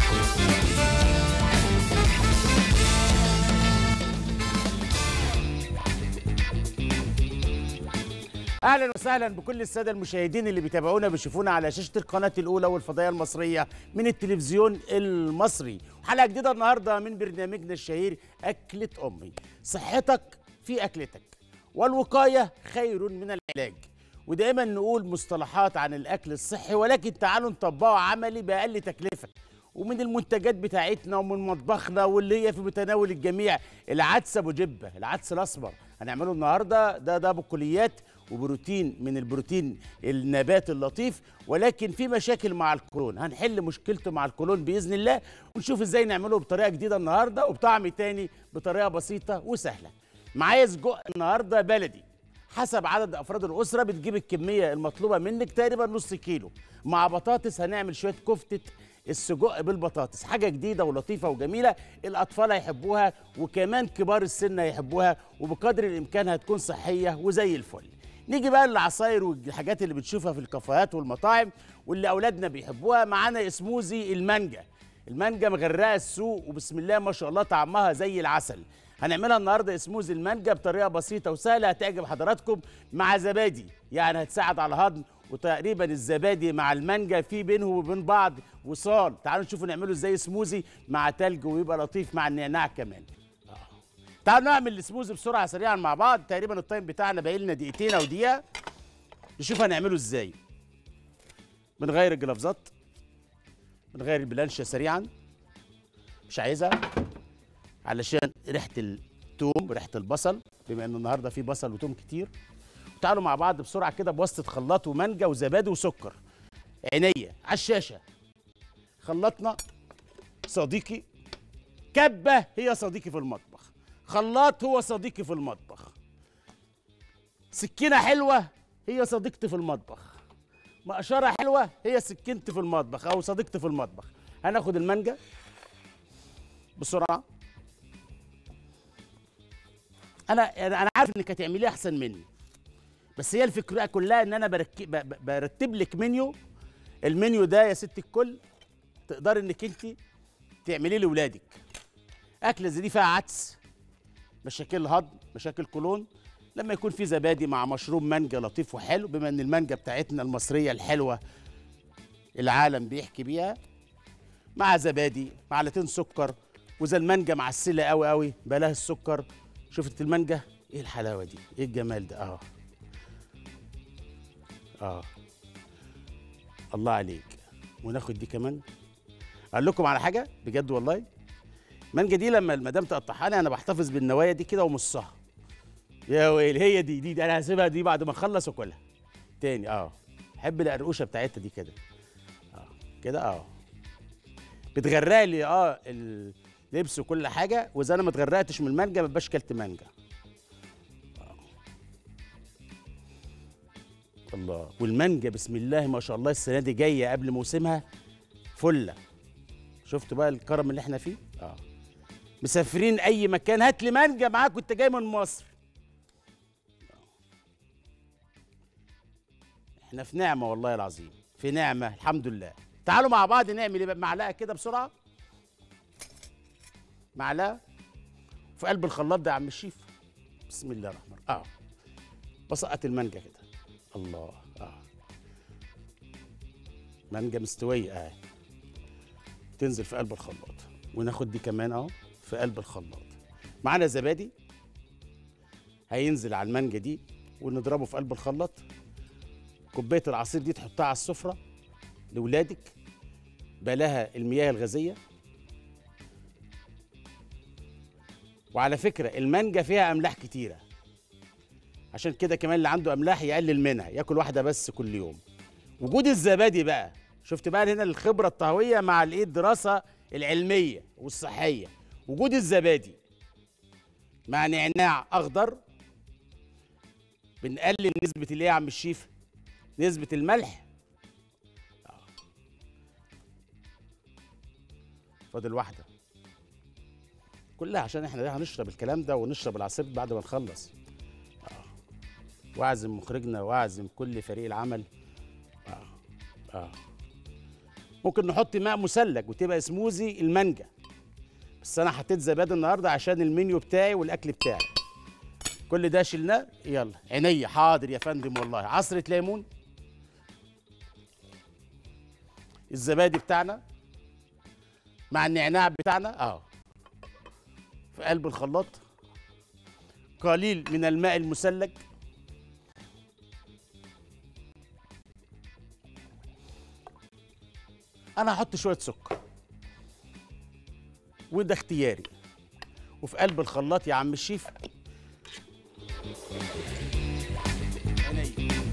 اهلا وسهلا بكل الساده المشاهدين اللي بيتابعونا بيشوفونا على شاشه القناه الاولى والفضائيه المصريه من التلفزيون المصري حلقه جديده النهارده من برنامجنا الشهير اكله امي صحتك في اكلتك والوقايه خير من العلاج ودايما نقول مصطلحات عن الاكل الصحي ولكن تعالوا نطبقه عملي باقل تكلفه ومن المنتجات بتاعتنا ومن مطبخنا واللي هي في متناول الجميع العدس ابو جبه العدس الاسمر هنعمله النهارده ده ده بقوليات وبروتين من البروتين النبات اللطيف ولكن في مشاكل مع الكولون هنحل مشكلته مع الكولون باذن الله ونشوف ازاي نعمله بطريقه جديده النهارده وبطعم تاني بطريقه بسيطه وسهله معايا سجق النهارده بلدي حسب عدد افراد الاسره بتجيب الكميه المطلوبه منك تقريبا نص كيلو مع بطاطس هنعمل شويه كفته السجق بالبطاطس حاجه جديده ولطيفه وجميله الاطفال هيحبوها وكمان كبار السن هيحبوها وبقدر الامكان هتكون صحيه وزي الفل نيجي بقى للعصاير والحاجات اللي بتشوفها في الكافيهات والمطاعم واللي اولادنا بيحبوها معانا سموزي المانجا المانجا مغرقه السوق وبسم الله ما شاء الله طعمها زي العسل هنعملها النهارده سموزي المانجا بطريقه بسيطه وسهله هتعجب حضراتكم مع زبادي يعني هتساعد على الهضم وتقريبا الزبادي مع المانجا في بينهم وبين بعض وصال تعالوا نشوفوا نعمله ازاي سموزي مع تلج ويبقى لطيف مع النعناع كمان تعالوا نعمل السموزي بسرعه سريعا مع بعض تقريبا التايم بتاعنا باقي لنا دقيقتين او دقيقه نشوف هنعمله ازاي بنغير الجلافزات بنغير البلانشه سريعا مش عايزها علشان ريحه التوم ريحه البصل بما ان النهارده في بصل وتوم كتير تعالوا مع بعض بسرعه كده بواسطه خلاط ومانجا وزبادي وسكر عينيا على الشاشه خلطنا صديقي كبه هي صديقي في المطبخ خلاط هو صديقي في المطبخ سكينه حلوه هي صديقتي في المطبخ مقشره حلوه هي سكينتي في المطبخ او صديقتي في المطبخ هناخد المانجا بسرعه انا انا عارف انك هتعمليه احسن مني بس هي الفكره كلها ان انا بركب برتب لك منيو المنيو ده يا ست الكل تقدر انك انت تعمليه لاولادك اكله زي دي فيها عدس مشاكل هضم مشاكل قولون لما يكون في زبادي مع مشروب مانجا لطيف وحلو بما ان المانجا بتاعتنا المصريه الحلوه العالم بيحكي بيها مع زبادي معلقتين سكر وزي المانجا معسله قوي قوي بلاها السكر شفت المانجا ايه الحلاوه دي ايه الجمال ده اه اه الله عليك وناخد دي كمان اقول لكم على حاجه بجد والله المانجا دي لما المدام تقطعها لي انا بحتفظ بالنوايا دي كده ومصها يا ويل هي دي, دي دي انا هسيبها دي بعد ما اخلص واكلها تاني اه احب القرقوشه بتاعتها دي كده اه كده اه بتغرق لي اه اللبس وكل حاجه واذا انا ما اتغرقتش من المانجا ما ببقاش كلت مانجا الله والمانجا بسم الله ما شاء الله السنه دي جايه قبل موسمها فله شفتوا بقى الكرم اللي احنا فيه اه مسافرين اي مكان هات لي مانجا معاك وانت جاي من مصر احنا في نعمه والله العظيم في نعمه الحمد لله تعالوا مع بعض نعمل ايه معلقه كده بسرعه معلقه في قلب الخلاط ده يا عم الشيف بسم الله الرحمن الرحيم اه بسقط المانجا كده الله اه مانجا مستويه اه تنزل في قلب الخلاط وناخد دي كمان اهو في قلب الخلاط معانا زبادي هينزل على المانجا دي ونضربه في قلب الخلاط كوبايه العصير دي تحطها على السفره لاولادك بلاها المياه الغازيه وعلى فكره المانجا فيها املاح كتيره عشان كده كمان اللي عنده املاح يقلل منها ياكل واحده بس كل يوم وجود الزبادي بقى شفت بقى هنا الخبره الطهويه مع الايه الدراسه العلميه والصحيه وجود الزبادي مع نعناع اخضر بنقلل نسبه الايه يا عم الشيف نسبه الملح فاضل واحده كلها عشان احنا هنشرب الكلام ده ونشرب العصير بعد ما نخلص آه. واعزم مخرجنا واعزم كل فريق العمل اه اه ممكن نحط ماء مثلج وتبقى سموزي المانجا بس انا حطيت زبادي النهارده عشان المنيو بتاعي والاكل بتاعي كل ده شلناه يلا عينيا حاضر يا فندم والله عصرة ليمون الزبادي بتاعنا مع النعناع بتاعنا اه في قلب الخلاط قليل من الماء المثلج انا هحط شويه سكر وده اختياري وفي قلب الخلاط يا عم الشيف عينيا.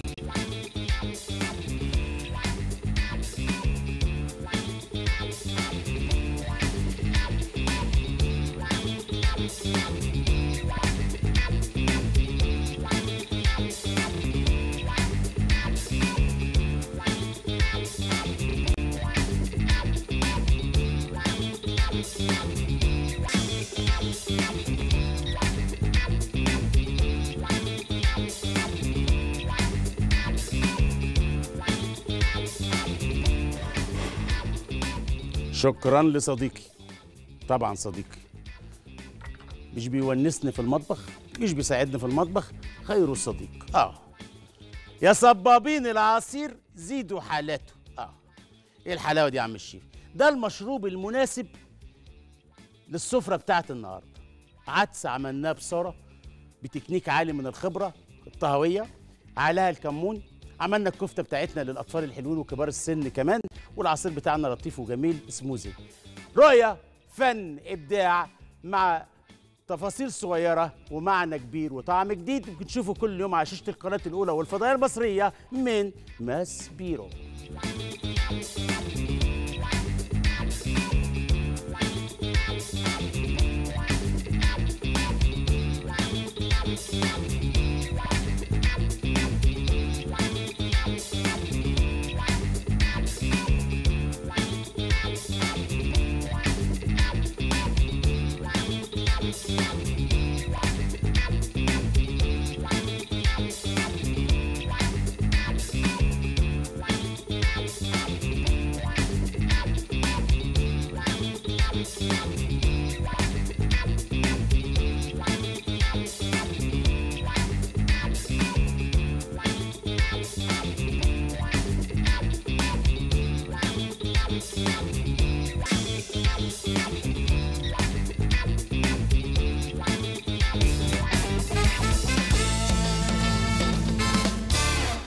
شكرا لصديقي طبعا صديقي مش بيونسني في المطبخ مش بيساعدني في المطبخ خير الصديق اه يا صبابين العصير زيدوا حالاته اه ايه الحلاوه دي يا عم الشيف ده المشروب المناسب للسفره بتاعت النهارده عدس عملناه بسرعه بتكنيك عالي من الخبره الطهويه عليها الكمون عملنا الكفته بتاعتنا للاطفال الحلوين وكبار السن كمان والعصير بتاعنا لطيف وجميل سموزي رؤيه فن ابداع مع تفاصيل صغيره ومعنى كبير وطعم جديد ممكن تشوفوا كل يوم على شاشه القناه الاولى والفضائيه المصريه من ماس بيرو